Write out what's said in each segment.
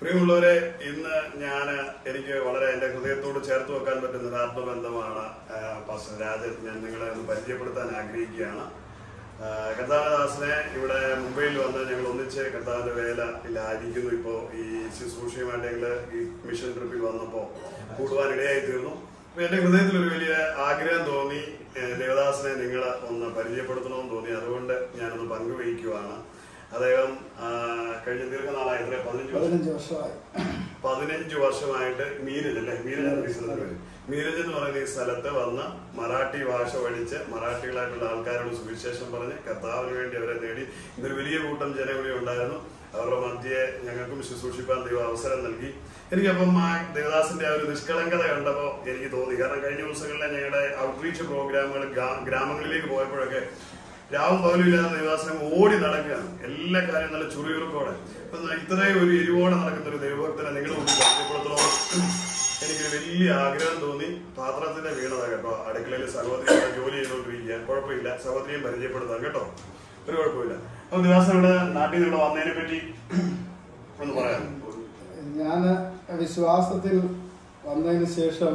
പ്രിയമുള്ളവരെ ഇന്ന് ഞാൻ എനിക്ക് വളരെ എന്റെ ഹൃദയത്തോട് ചേർത്ത് വെക്കാൻ പറ്റുന്ന ഒരു ആത്മബന്ധമാണ് ആ, പാസ്റ്റർ രാജൻ ഞാൻ നിങ്ങളെ ഒന്ന് പരിചയപ്പെടുത്താൻ ആഗ്രഹിക്കുകയാണ് ആ, കർത്താവദാസനെ ഇവിടെ മുംബൈയിൽ വന്ന് ഞങ്ങൾ ഒന്നിച്ച് കർത്താവിന്റെ വേലയിലായിരിക്കുന്നു ഇപ്പോൾ ഈ ശുശ്രൂഷയുമായിട്ട് ഞങ്ങൾ ഈ മിഷൻ ട്രിപ്പിൽ വന്നപ്പോൾ കൂടുവാൻ ഇടയായി തീർന്നു അപ്പൊ എന്റെ ഹൃദയത്തിൽ ഒരു വലിയ ആഗ്രഹം തോന്നി ഏ, ദേവദാസനെ നിങ്ങൾ ഒന്ന് പരിചയപ്പെടുത്തണമെന്ന് തോന്നി അതുകൊണ്ട് ഞാനൊന്ന് പങ്കുവയ്ക്കുവാണ് അദ്ദേഹം ആ, കഴിഞ്ഞ ദീർഘനാളായി എത്ര പതിനഞ്ച് വർഷം പതിനഞ്ച് വർഷമായി പതിനഞ്ച് വർഷമായിട്ട് മീരജ് അല്ലേ മീരജ് എന്ന ഈ സ്ഥലത്ത് വരും. മീരജ് എന്ന് പറയുന്ന ഈ സ്ഥലത്ത് വന്ന് മറാഠി ഭാഷ പഠിച്ച് മറാഠികളായിട്ടുള്ള ആൾക്കാരോട് സുവിശേഷം പറഞ്ഞ് കർത്താവിന് വേണ്ടി അവരെ നേടി ഇന്നൊരു വലിയ കൂട്ടം ജനം ഇവിടെ ഉണ്ടായിരുന്നു അവരുടെ മധ്യയെ ഞങ്ങൾക്കും ശുശ്രൂഷിപ്പാൻ ദൈവം അവസരം നൽകി എനിക്കപ്പം ആ ദേവദാസിന്റെ ആ ഒരു നിഷ്കളങ്കത കണ്ടപ്പോൾ എനിക്ക് തോന്നി കാരണം കഴിഞ്ഞ ദിവസങ്ങളിലെ ഞങ്ങളുടെ ഔട്ട്റീച്ച് പ്രോഗ്രാമുകൾ ഗ്രാമങ്ങളിലേക്ക് പോയപ്പോഴൊക്കെ രാവും പകലും ഇല്ലാതെ ദേവദാസനം ഓടി നടക്കുകയാണ് എല്ലാ കാര്യവും നല്ല ചുറിയുറുക്കോടെ അപ്പൊ ഇത്രയും ഒരു എരിവോടെ നടക്കുന്ന ഒരു ദൈവഭക്തനെ നിങ്ങൾ മുമ്പിൽ പരിചയപ്പെടുത്തണോ എനിക്ക് വലിയ ആഗ്രഹം തോന്നി പാത്രത്തിന്റെ വീണതാ കേട്ടോ അടുക്കളയിൽ സഹോദരി ഇവിടെ ജോലി ചെയ്തുകൊണ്ടിരിക്കുക കുഴപ്പമില്ല സഹോദരിയും പരിചയപ്പെടുത്താം കേട്ടോ ഒരു കുഴപ്പമില്ല അപ്പൊ ദിവസം ഇവിടെ നാട്ടിൽ നിന്ന് ഇവിടെ വന്നതിനെ പറ്റി ഒന്ന് പറയാം ഞാൻ വിശ്വാസത്തിൽ വന്നതിന് ശേഷം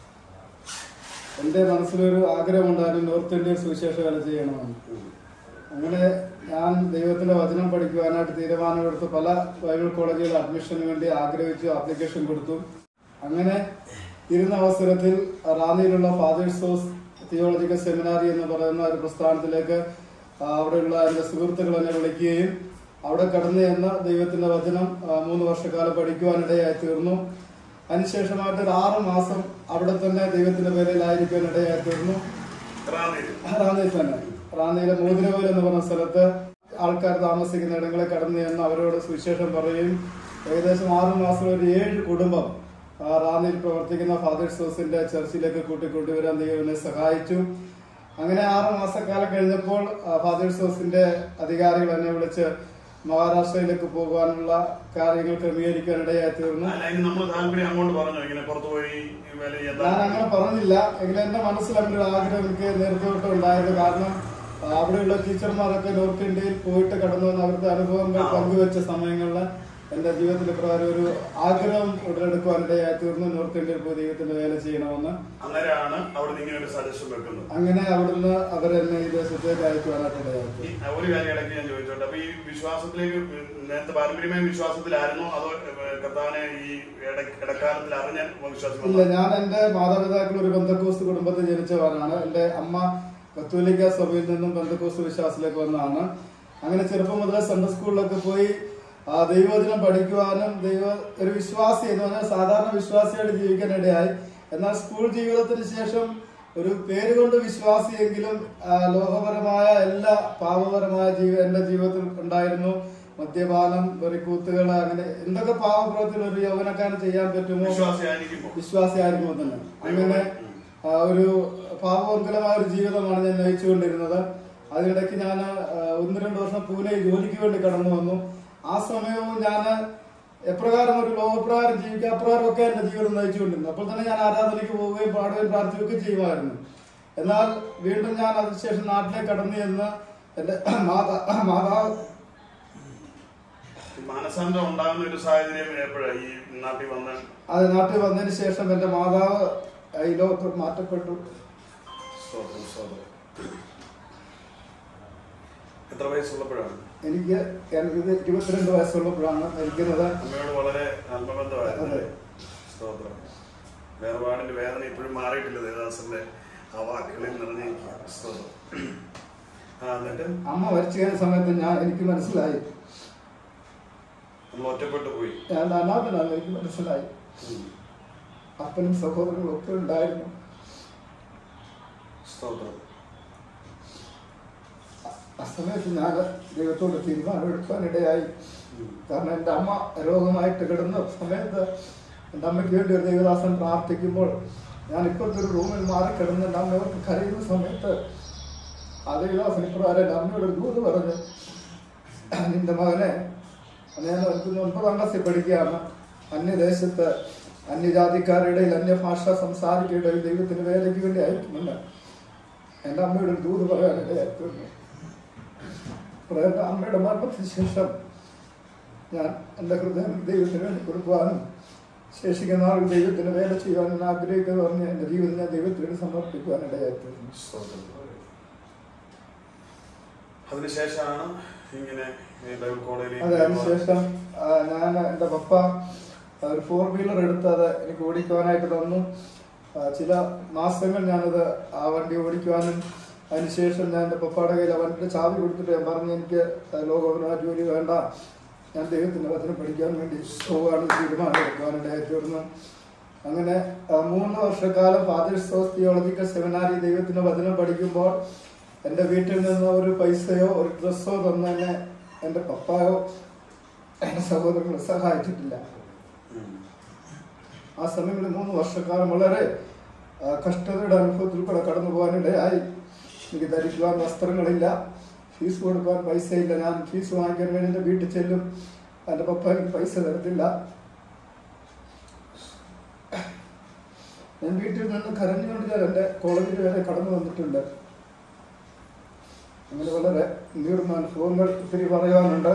എൻ്റെ മനസ്സിലൊരു ആഗ്രഹമുണ്ടായിരുന്നു നോർത്ത് ഇന്ത്യൻ സുവിശേഷ വേല ചെയ്യണമെന്ന് അങ്ങനെ ഞാൻ ദൈവത്തിന്റെ വചനം പഠിക്കുവാനായിട്ട് തീരുമാനമെടുത്ത് പല ബൈബിൾ കോളേജുകളിൽ അഡ്മിഷന് വേണ്ടി ആഗ്രഹിച്ചു ആപ്ലിക്കേഷൻ കൊടുത്തു അങ്ങനെ ഇരുന്ന അവസരത്തിൽ റാന്നിയിലുള്ള ഫാദേഴ്സ് ഹൗസ് തിയോളജിക്കൽ സെമിനാരി എന്ന് പറയുന്ന ഒരു പ്രസ്ഥാനത്തിലേക്ക് ആ, അവിടെയുള്ള എൻ്റെ സുഹൃത്തുക്കൾ എന്നെ വിളിക്കുകയും അവിടെ കടന്നു ചെന്ന് ദൈവത്തിന്റെ വചനം ആ, മൂന്ന് വർഷക്കാലം പഠിക്കുവാനിടയായി തീർന്നു അതിനുശേഷമായിട്ട് ഒരു ആറ് മാസം അവിടെ തന്നെ ദൈവത്തിന്റെ പേരിലായിരിക്കാൻ ഇടയായി തീർന്നു റാന്നിയിൽ. റാന്നിയിൽ തന്നെ റാന്നിയിലെ മോതിരകോൽ എന്ന് പറഞ്ഞ സ്ഥലത്ത് ആൾക്കാർ താമസിക്കുന്ന ഇടങ്ങളിൽ കടന്നു ചെന്ന് അവരോട് സുവിശേഷം പറയുകയും ഏകദേശം ആറ് മാസം ഒരു ഏഴ് കുടുംബം ആ, റാന്നിയിൽ പ്രവർത്തിക്കുന്ന ഫാദേഴ്സ് ഹൗസിന്റെ ചർച്ചിലേക്ക് കൂട്ടിക്കൊണ്ടുവരാൻ ദൈവം എന്നെ സഹായിച്ചു അങ്ങനെ ആറ് മാസക്കാലം കഴിഞ്ഞപ്പോൾ ആ, ഫാദേഴ്സ് ഹൗസിന്റെ അധികാരികൾ എന്നെ വിളിച്ച് മഹാരാഷ്ട്രയിലേക്ക് പോകാനുള്ള കാര്യങ്ങൾ ക്രമീകരിക്കാൻ ഇടയായി തീർന്നു അല്ല ഇനി നമ്മൾ താല്പര്യം അങ്ങോട്ട് പറഞ്ഞു ഇങ്ങനെ പുറത്തു പോയി വേല ചെയ്യാൻ ഞാൻ അങ്ങനെ പറഞ്ഞില്ല എങ്കിലും എന്റെ മനസ്സിൽ അങ്ങനെ ഒരു ആഗ്രഹം എനിക്ക് നേരത്തെ തൊട്ട് ഉണ്ടായിരുന്നു കാരണം ആ, അവിടെയുള്ള ടീച്ചർമാരൊക്കെ നോർത്ത് ഇന്ത്യയിൽ പോയിട്ട് കടന്നു വന്ന അവരുടെ അനുഭവങ്ങൾ ആ. പങ്കുവെച്ച സമ്മേളനങ്ങളിൽ എന്റെ ജീവിതത്തിൽ പ്രകാരം ഒരു ആഗ്രഹം ഉടലെടുക്കുവാനിടയായി തീർന്നു നോർത്ത് ഇന്ത്യയിൽ പോയി ദൈവത്തിന്റെ വേല ചെയ്യണമെന്ന് അന്നേരമാണ് അവിടെ നിന്ന് ഇങ്ങനെ ഒരു സജഷൻ വെക്കുന്നത് അങ്ങനെ അവിടുന്ന് അവരെന്നെ ഈ ദേശത്തേക്ക് അയക്കുവാനായിട്ട് ഇടയായി ഈ ഒരു കാര്യം ഇടയ്ക്ക് ഞാൻ ചോദിച്ചോട്ടെ അപ്പൊ ഈ വിശ്വാസത്തിലേക്ക് നേരത്തെ പാരമ്പര്യമായ വിശ്വാസത്തിലായിരുന്നോ അതോ ഏഹ്, കർത്താവിനെ ഈ ഇട- ഇടക്കാലത്തിൽ അറിഞ്ഞ വിശ്വാസം ഇല്ല ഞാൻ എന്റെ മാതാപിതാക്കൾ ഒരു ബന്ധക്കോസ്ത് കുടുംബത്തിൽ ജനിച്ചവരാണ് എന്റെ അമ്മ കത്തോലിക്ക സഭയിൽ നിന്നും ബന്ധക്കോസ്ത് വിശ്വാസത്തിലേക്ക് വന്നതാണ് അങ്ങനെ ചെറുപ്പം മുതലേ സൺഡേ സ്കൂളിലൊക്കെ പോയി ആ, ദൈവവചനം പഠിക്കുവാനും ദൈവ ഒരു വിശ്വാസി എന്ന് പറഞ്ഞാൽ സാധാരണ വിശ്വാസിയായിട്ട് ജീവിക്കാൻ ഇടയായി എന്നാൽ സ്കൂൾ ജീവിതത്തിന് ശേഷം ഒരു പേരുകൊണ്ട് വിശ്വാസിയെങ്കിലും ആ, ലോകപരമായ എല്ലാ പാപപരമായ ജീവ എന്റെ ജീവിതത്തിൽ ഉണ്ടായിരുന്നു മദ്യപാനം വെറിക്കൂത്തുകൾ അങ്ങനെ എന്തൊക്കെ പാവപ്രവൃത്തികൾ ഒരു യൗവനക്കാരൻ ചെയ്യാൻ പറ്റുമോ വിശ്വാസിയായിരിക്കുമ്പോ വിശ്വാസിയായിരിക്കുമ്പോൾ തന്നെ അങ്ങനെ ആ, ഒരു പാപമംഗലമായ ഒരു ജീവിതമാണ് ഞാൻ നയിച്ചുകൊണ്ടിരുന്നത് അതിനിടയ്ക്ക് ഞാൻ ഒന്ന് രണ്ട് വർഷം പൂനെ ജോലിക്ക് വേണ്ടി കടന്നു വന്നു ആ സമയവും ഞാൻ എപ്രകാരം ഒരു ലോകപ്രകാരം ജീവിക്കുക അപ്രകാരം ഒക്കെ എന്റെ ജീവിതം നയിച്ചുകൊണ്ടിരുന്നു അപ്പോൾ തന്നെ ഞാൻ ആരാധനയ്ക്ക് പോവുകയും പാടുകയും പ്രാർത്ഥിക്കുകയും ചെയ്യുമായിരുന്നു എന്നാൽ വീണ്ടും ഞാൻ അതിനുശേഷം നാട്ടിലേക്ക് കടന്നു ചെന്ന് എന്റെ മാതാ മാതാവ് മാനസാന്തരം ഉണ്ടാകുന്ന ഒരു സാഹചര്യം എപ്പോഴാണ് ഈ നാട്ടിൽ വന്ന അത് നാട്ടിൽ വന്നതിന് ശേഷം എന്റെ മാതാവ് ഈ ലോകത്തോട് മാറ്റപ്പെട്ടു സ്തോത്രം, സ്തോത്രം. എത്ര വയസ്സുള്ളപ്പോഴാണ് എനിക്ക് ഇത് ഇരുപത്തിരണ്ട് വയസ്സുള്ളപ്പോഴാണ് മരിക്കുന്നത് അമ്മയോട് വളരെ ആത്മബന്ധമായിരുന്നു അതെ. സ്തോത്രം വേർപാടിന്റെ വേദന ഇപ്പോഴും മാറിയിട്ടില്ല ദേവദാസന്റെ ആ വാക്കുകളിൽ നിറഞ്ഞിരിക്കുക സ്തോത്രം ആ എന്നിട്ട് അമ്മ മരിച്ചു കഴിഞ്ഞ സമയത്ത് ഞാൻ എനിക്ക് മനസ്സിലായി നമ്മൾ ഒറ്റപ്പെട്ടു പോയി ഞാൻ അനാഥനാണ് എനിക്ക് മനസ്സിലായി അപ്പനും സഹോദരങ്ങളും ഒക്കെ ഉണ്ടായിരുന്നു സ്തോത്രം ആ സമയത്ത് ഞാൻ ദൈവത്തോട് തീരുമാനമെടുക്കാനിടയായി കാരണം എൻ്റെ അമ്മ രോഗമായിട്ട് കിടന്ന സമയത്ത് എൻ്റെ അമ്മയ്ക്ക് വേണ്ടി ഒരു ദൈവദാസൻ പ്രാർത്ഥിക്കുമ്പോൾ ഞാൻ ഇപ്പോഴത്തെ ഒരു റൂമിൽ മാറി കിടന്ന് എൻ്റെ അമ്മയോർക്ക് കരയുന്ന സമയത്ത് ആ ദൈവദാസൻ ഇപ്രകാരം എൻ്റെ അമ്മയോട് ഒരു ദൂത് പറഞ്ഞു നിന്റെ മകനെ ഞാൻ എനിക്ക് ഒൻപതാം ക്ലാസ്സിൽ പഠിക്കുകയാണ് അന്യദേശത്ത് അന്യജാതിക്കാരുടെ ഇടയിൽ അന്യഭാഷ സംസാരിക്കുന്ന ഇടയിൽ ദൈവത്തിന് വേലയ്ക്ക് വേണ്ടി അയക്കുമെന്ന് എൻ്റെ അമ്മയോട് ഒരു ദൂത് പറയാനിടയായിട്ടുണ്ട് അപ്പോൾ എൻ്റെ അമ്മയുടെ മരണത്തിന് ശേഷം ഞാൻ എൻ്റെ ഹൃദയം ദൈവത്തിന് വേണ്ടി കൊടുക്കുവാനും ശേഷിക്കുന്ന നാൾ ദൈവത്തിന് വേല ചെയ്യുവാൻ ഞാൻ ആഗ്രഹിക്കുന്നു പറഞ്ഞ് എൻ്റെ ജീവിതം ഞാൻ ദൈവത്തിന് വേണ്ടി സമർപ്പിക്കുവാൻ ഇടയായിത്തീർന്നു സ്തോത്രം. അതിനുശേഷമാണ് ഇങ്ങനെ ഈ ബൈബിൾ കോളേജിൽ അതെ അതിനുശേഷം ആ, ഞാൻ എൻ്റെ പപ്പ ഒരു ഫോർ വീലർ എടുത്ത് അത് എനിക്ക് ഓടിക്കുവാനായിട്ട് തന്നു ആ, ചില മാസങ്ങൾ ഞാനത് ആ വണ്ടി ഓടിക്കുവാനും അതിനുശേഷം ഞാൻ എൻ്റെ പപ്പയുടെ കയ്യിൽ ആ വണ്ടിയുടെ ചാവി കൊടുത്തിട്ട് ഞാൻ പറഞ്ഞു എനിക്ക് ലോകോപരമായ ജോലി വേണ്ട ഞാൻ ദൈവത്തിൻ്റെ വചനം പഠിക്കാൻ വേണ്ടി പോവുകയാണ് തീരുമാനം എടുക്കുവാനിടയായി തീർന്നു അങ്ങനെ ആ, മൂന്ന് വർഷക്കാലം ഫാദേഴ്സ് ഓഫ് തിയോളജിക്കൽ സെമിനാരി ദൈവത്തിന്റെ വചനം പഠിക്കുമ്പോൾ എൻ്റെ വീട്ടിൽ നിന്ന് ഒരു പൈസയോ ഒരു ഡ്രസ്സോ തന്ന് എന്നെ എൻ്റെ പപ്പായോ എൻ്റെ സഹോദരങ്ങളെ സഹായിച്ചിട്ടില്ല ആ സമയങ്ങളിൽ മൂന്ന് വർഷക്കാലം വളരെ ആ, കഷ്ടതയുടെ അനുഭവത്തിൽ കൂടെ കടന്നു പോകാനിടയായി എനിക്ക് ധരിക്കുവാൻ വസ്ത്രങ്ങളില്ല ഫീസ് കൊടുക്കാൻ പൈസയില്ല ഞാൻ ഫീസ് വാങ്ങിക്കാൻ വേണ്ടി എൻ്റെ വീട്ടിൽ ചെല്ലും എൻ്റെ പപ്പ എനിക്ക് പൈസ തരത്തില്ല ഞാൻ വീട്ടിൽ നിന്ന് കരഞ്ഞുകൊണ്ട് ഞാൻ എൻ്റെ കോളേജിൽ വരെ കടന്നു വന്നിട്ടുണ്ട് അങ്ങനെ വളരെ നീർന്ന അനുഭവങ്ങൾ ഒത്തിരി പറയാനുണ്ട്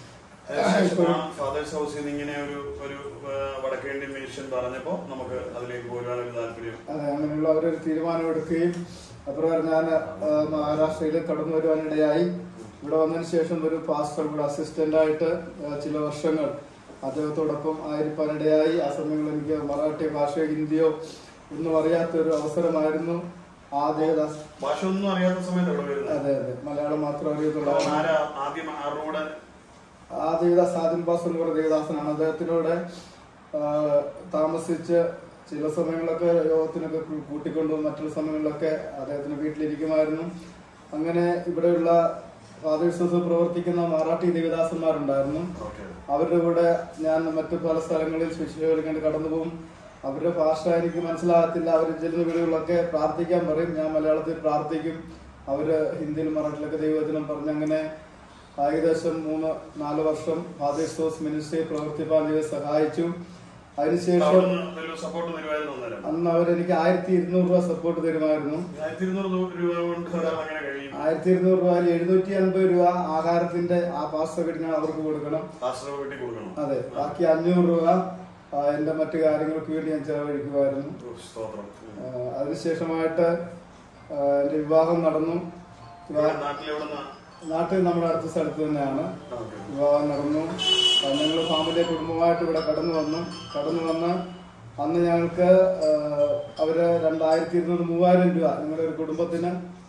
ഫാദേഴ്സ് ഹൗസിൽ നിന്ന് ഇങ്ങനെ ഒരു ഒരു ആ, വടക്കേന്ത്യൻ മിഷൻ പറഞ്ഞപ്പോ നമുക്ക് അതിലേക്ക് പോരുവാനൊരു താല്പര്യം അതെ അങ്ങനെയുള്ള അവരൊരു തീരുമാനം എടുക്കുകയും അപ്രകാരം ഞാൻ ആ, മഹാരാഷ്ട്രയിലേക്ക് കടന്നു വരുവാനിടയായി ഇവിടെ വന്നതിന് ശേഷം ഒരു പാസ്റ്റർ കൂടെ അസിസ്റ്റന്റ് ആയിട്ട് ആ, ചില വർഷങ്ങൾ അദ്ദേഹത്തോടൊപ്പം ആയിരിക്കാനിടയായി ആ സമയങ്ങളിൽ എനിക്ക് മറാഠി ഭാഷയോ ഹിന്ദിയോ ഒന്നും അറിയാത്ത ഒരു അവസരമായിരുന്നു ആ ദേവദാസ് ഭാഷ ഒന്നും അറിയാത്ത സമയത്ത് ഇവിടെ വരുന്നത് അതെ അതെ മലയാളം മാത്രം അറിയത്തുള്ളൂ ആരാ ആദ്യം ആരുടെ ആ ദേവദാസ് ആദിൽ ബാസ് എന്ന് പറയുന്ന ദേവദാസനാണ് അദ്ദേഹത്തിനോട് ആ, താമസിച്ച് ചില സമയങ്ങളൊക്കെ യോഗത്തിനൊക്കെ കൂ- കൂട്ടിക്കൊണ്ടും മറ്റുള്ള സമയങ്ങളിലൊക്കെ അദ്ദേഹത്തിന് വീട്ടിലിരിക്കുമായിരുന്നു അങ്ങനെ ഇവിടെയുള്ള ഫാദേഴ്സ് പ്രവർത്തിക്കുന്ന മറാഠി ദേവദാസന്മാരുണ്ടായിരുന്നു ഓക്കെ അവരുടെ കൂടെ ഞാൻ മറ്റു പല സ്ഥലങ്ങളിൽ ശിശുകളിൽ കടന്നു പോകും അവരുടെ ഭാഷ എനിക്ക് മനസ്സിലാകത്തില്ല അവർ ചെല്ലുന്ന വീടുകളിലൊക്കെ പ്രാർത്ഥിക്കാൻ പറയും ഞാൻ മലയാളത്തിൽ പ്രാർത്ഥിക്കും അവര് ഹിന്ദിയിൽ മറാഠിയിലൊക്കെ ദൈവവചനം പറഞ്ഞങ്ങനെ ഏകദേശം മൂന്ന് നാല് വർഷം ഫാദേഴ്സ് ഹൗസ് മിനിസ്ട്രി പ്രവർത്തിപ്പാൻ ദൈവം സഹായിച്ചു അതിനുശേഷം സപ്പോർട്ട് തരുമായിരുന്നു അന്നേരം അന്ന് അവരെനിക്ക് ആയിരത്തി ഇരുന്നൂറ് രൂപ സപ്പോർട്ട് തരുമായിരുന്നു ആയിരത്തി ഇരുന്നൂറ് രൂപ കൊണ്ട് ഒരാൾ അങ്ങനെ കഴിയും ആയിരത്തി ഇരുന്നൂറ് രൂപയിൽ എഴുന്നൂറ്റി അൻപത് രൂപ ആഹാരത്തിന്റെ ആ പാസ് ഞാൻ അവർക്ക് കൊടുക്കണം ആശ്രമ വീട്ടിൽ കൊടുക്കണം അതെ ബാക്കി അഞ്ഞൂറ് രൂപ ആ, എന്റെ മറ്റു കാര്യങ്ങൾക്ക് വേണ്ടി ഞാൻ ചെലവഴിക്കുമായിരുന്നു ഓ, സ്തോത്രം ആ, അതിനുശേഷമായിട്ട് ആ, എന്റെ വിവാഹം നടന്നു വിവാഹം നാട്ടിലെവിടുന്ന നാട്ടിൽ നമ്മുടെ അടുത്ത സ്ഥലത്ത് തന്നെയാണ് ഓക്കെ വിവാഹം നടന്നു ഞങ്ങൾ ഫാമിലി കുടുംബമായിട്ട് ഇവിടെ കടന്നു വന്നു കടന്നു വന്ന് അന്ന് ഞങ്ങൾക്ക് ആ, അവര് രണ്ടായിരത്തി ഇരുന്നൂറ് മൂവായിരം രൂപ ഞങ്ങളുടെ ഒരു കുടുംബത്തിന്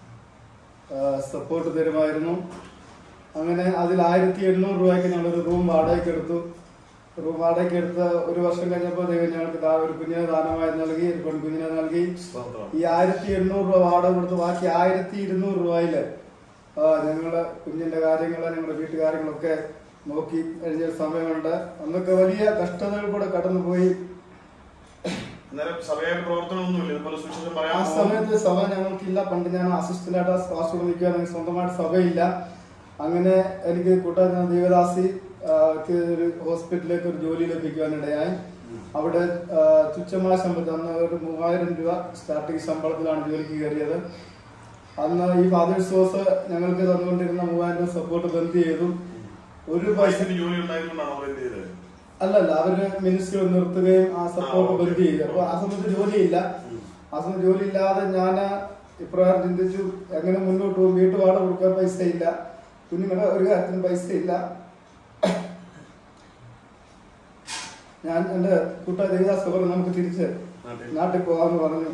സപ്പോർട്ട് തരുമായിരുന്നു അങ്ങനെ അതിൽ ആയിരത്തി എണ്ണൂറ് രൂപയ്ക്ക് ഞങ്ങളൊരു റൂം വാടകയ്ക്ക് എടുത്തു റൂം വാടകയ്ക്ക് എടുത്ത് ഒരു വർഷം കഴിഞ്ഞപ്പോൾ ദൈവം ഞങ്ങൾക്ക് ദാ ഒരു കുഞ്ഞിനെ ദാനമായി നൽകി ഒരു പെൺകുഞ്ഞിനെ നൽകി സ്തോത്രം ഈ ആയിരത്തി എണ്ണൂറ് രൂപ വാടക കൊടുത്ത് ബാക്കി ആയിരത്തി ഇരുന്നൂറ് രൂപയില് ആ, ഞങ്ങള് കുഞ്ഞിന്റെ കാര്യങ്ങള് ഞങ്ങളുടെ വീട്ടുകാര്യങ്ങളൊക്കെ നോക്കി കഴിഞ്ഞ ഒരു സമയമുണ്ട് അന്നൊക്കെ വലിയ കഷ്ടതകൾ കൂടെ കടന്നുപോയി അന്നേരം സഭയായിട്ട് പ്രവർത്തനമൊന്നുമില്ല ഇതുപോലെ സുവിശേഷം ആ പറയാൻ സമയത്ത് സഭ ഞങ്ങൾക്കില്ല പണ്ട് ഞാൻ അസിസ്റ്റന്റ് ആയിട്ട് ക്ലാസ് നിൽക്കാൻ എനിക്ക് സ്വന്തമായിട്ട് സഭയില്ല അങ്ങനെ എനിക്ക് കൂട്ടാൻ ദേവദാസി ആ, ക്ക് ഒരു ഹോസ്പിറ്റലിലേക്ക് ഒരു ജോലി ലഭിക്കുവാനിടയായി അവിടെ ആ, തുച്ഛമായ ശമ്പളത്തിൽ അന്ന് ഒരു മൂവായിരം രൂപ സ്റ്റാർട്ടിംഗ് ശമ്പളത്തിലാണ് ജോലിക്ക് കയറിയത് അന്ന് ഈ ഫാദേഴ്സ് ഹോസ് ഞങ്ങൾക്ക് തന്നുകൊണ്ടിരുന്ന മൂവായിരം രൂപ സപ്പോർട്ട് ബന്ദ് ചെയ്തു ഒരു പൈസ വയസ്സിന് ജോലി ഉണ്ടായതുകൊണ്ടാണ് അവർ എന്ത് ചെയ്തത് അല്ലല്ല അവര് മിനിസ്റ്റർ നിർത്തുകയും ആ സപ്പോർട്ട് ആ, ഓക്കേ. ബന്ദ് ചെയ്തു അപ്പൊ ആ സമയത്ത് ജോലിയില്ല ആ സമയത്ത് ജോലിയില്ലാതെ ഞാൻ ഇപ്രകാരം ചിന്തിച്ചു എങ്ങനെ മുന്നോട്ട് പോകും വീട്ടു വാടക കൊടുക്കാൻ പൈസ ഇല്ല കുഞ്ഞുങ്ങളുടെ ഒരു കാര്യത്തിനും പൈസ ഇല്ല ഞാൻ എന്റെ കൂട്ട ദേവദാസ് പറഞ്ഞു നമുക്ക് തിരിച്ച് നാട്ടിൽ നാട്ടിൽ പോകാന്ന് പറഞ്ഞു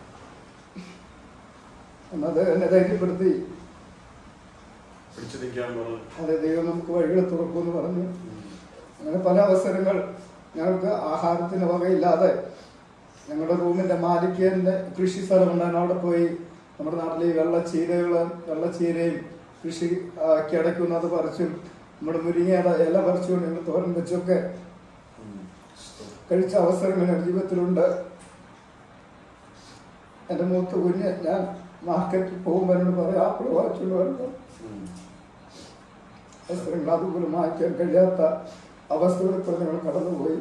എന്നത് എന്നെ ധൈര്യപ്പെടുത്തി പിടിച്ചു നിൽക്കാൻ പറഞ്ഞു അതെ ദൈവം നമുക്ക് വഴികൾ തുറക്കുമെന്ന് പറഞ്ഞു അങ്ങനെ പല അവസരങ്ങൾ ഞങ്ങൾക്ക് ആഹാരത്തിന് വകയില്ലാതെ ഞങ്ങളുടെ റൂമിന്റെ മാലിക്കേന്റെ കൃഷി സ്ഥലമുണ്ടായിരുന്നു അവിടെ പോയി നമ്മുടെ നാട്ടിലെ ഈ വെള്ളച്ചീരകള് വെള്ളച്ചീരയും കൃഷി ആ, കിടക്കുന്ന അത് പറിച്ചും നമ്മുടെ മുരിങ്ങയുടെ ഇല പറിച്ചുകൊണ്ട് ഞങ്ങൾ തോരൻ വെച്ചൊക്കെ കഴിച്ച അവസരങ്ങൾ എൻ്റെ ജീവിതത്തിലുണ്ട് എൻ്റെ മൂത്ത കുഞ്ഞ് ഞാൻ മാർക്കറ്റിൽ പോകുമ്പോൾ എന്നോട് പറയും ആപ്പിൾ വാങ്ങിച്ചുകൊണ്ട് വരണം അവസരങ്ങൾ അതുപോലും മാറ്റാൻ കഴിയാത്ത അവസ്ഥകളിൽ കൂടെ ഞങ്ങൾ കടന്നുപോയി